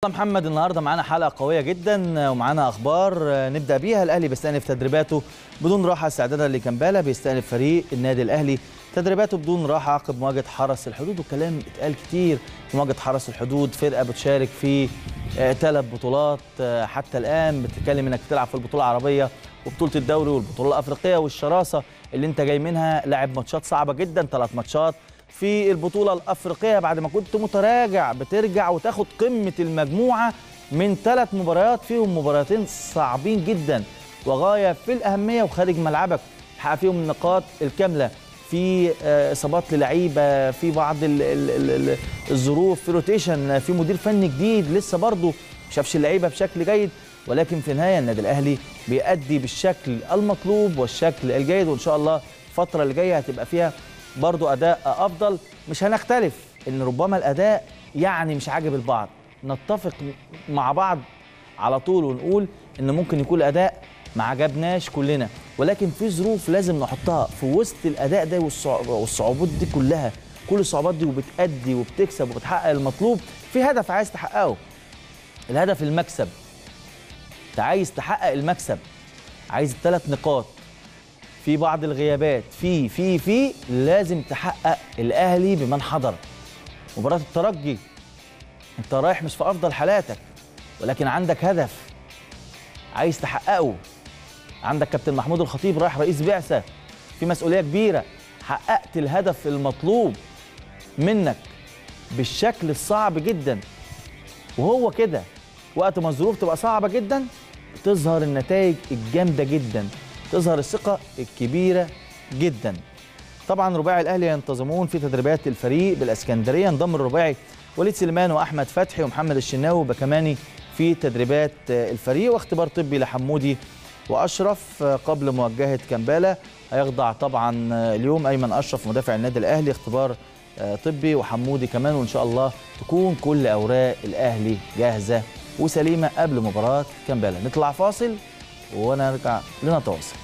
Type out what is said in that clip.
محمد النهارده معانا حلقه قويه جدا ومعانا اخبار نبدا بيها الاهلي بيستأنف تدريباته بدون راحه استعدادا لكامبالا بيستأنف فريق النادي الاهلي تدريباته بدون راحه عقب مواجهه حرس الحدود وكلام اتقال كتير في مواجهه حرس الحدود فرقه بتشارك في ثلاث بطولات آه، حتى الان بتتكلم انك بتلعب في البطوله العربيه وبطوله الدوري والبطوله الافريقيه والشراسه اللي انت جاي منها لاعب ماتشات صعبه جدا ثلاث ماتشات في البطوله الافريقيه بعد ما كنت متراجع بترجع وتاخد قمه المجموعه من ثلاث مباريات فيهم مباراتين صعبين جدا وغايه في الاهميه وخارج ملعبك حقق فيهم النقاط الكامله في آه، اصابات للعيبه في بعض ال ال ال ال الظروف في روتيشن في مدير فني جديد لسه برضه ما شافش اللعيبه بشكل جيد ولكن في النهايه النادي الاهلي بيأدي بالشكل المطلوب والشكل الجيد وان شاء الله الفتره اللي جايه هتبقى فيها برضو اداء افضل مش هنختلف ان ربما الاداء يعني مش عاجب البعض نتفق مع بعض على طول ونقول ان ممكن يكون الاداء ما عجبناش كلنا ولكن في ظروف لازم نحطها في وسط الاداء ده والصع- والصعوبات دي كلها كل الصعوبات دي وبتأدي وبتكسب وبتحقق المطلوب في هدف عايز تحققه الهدف المكسب انت عايز تحقق المكسب عايز الثلاث نقاط في بعض الغيابات في في في لازم تحقق الاهلي بمن حضر مباراه الترجي انت رايح مش في افضل حالاتك ولكن عندك هدف عايز تحققه عندك كابتن محمود الخطيب رايح رئيس بعثه في مسؤوليه كبيره حققت الهدف المطلوب منك بالشكل الصعب جدا وهو كده وقت ما الظروف تبقى صعبه جدا تظهر النتائج الجامده جدا تظهر الثقه الكبيره جدا طبعا رباعي الاهلي ينتظمون في تدريبات الفريق بالاسكندريه انضم الرباعي وليد سليمان واحمد فتحي ومحمد الشناوي وبكماني في تدريبات الفريق واختبار طبي لحمودي واشرف قبل مواجهه كامبالا هيخضع طبعا اليوم ايمن اشرف مدافع النادي الاهلي اختبار طبي وحمودي كمان وان شاء الله تكون كل اوراق الاهلي جاهزه وسليمه قبل مباراه كامبالا نطلع فاصل ونرجع لنتواصل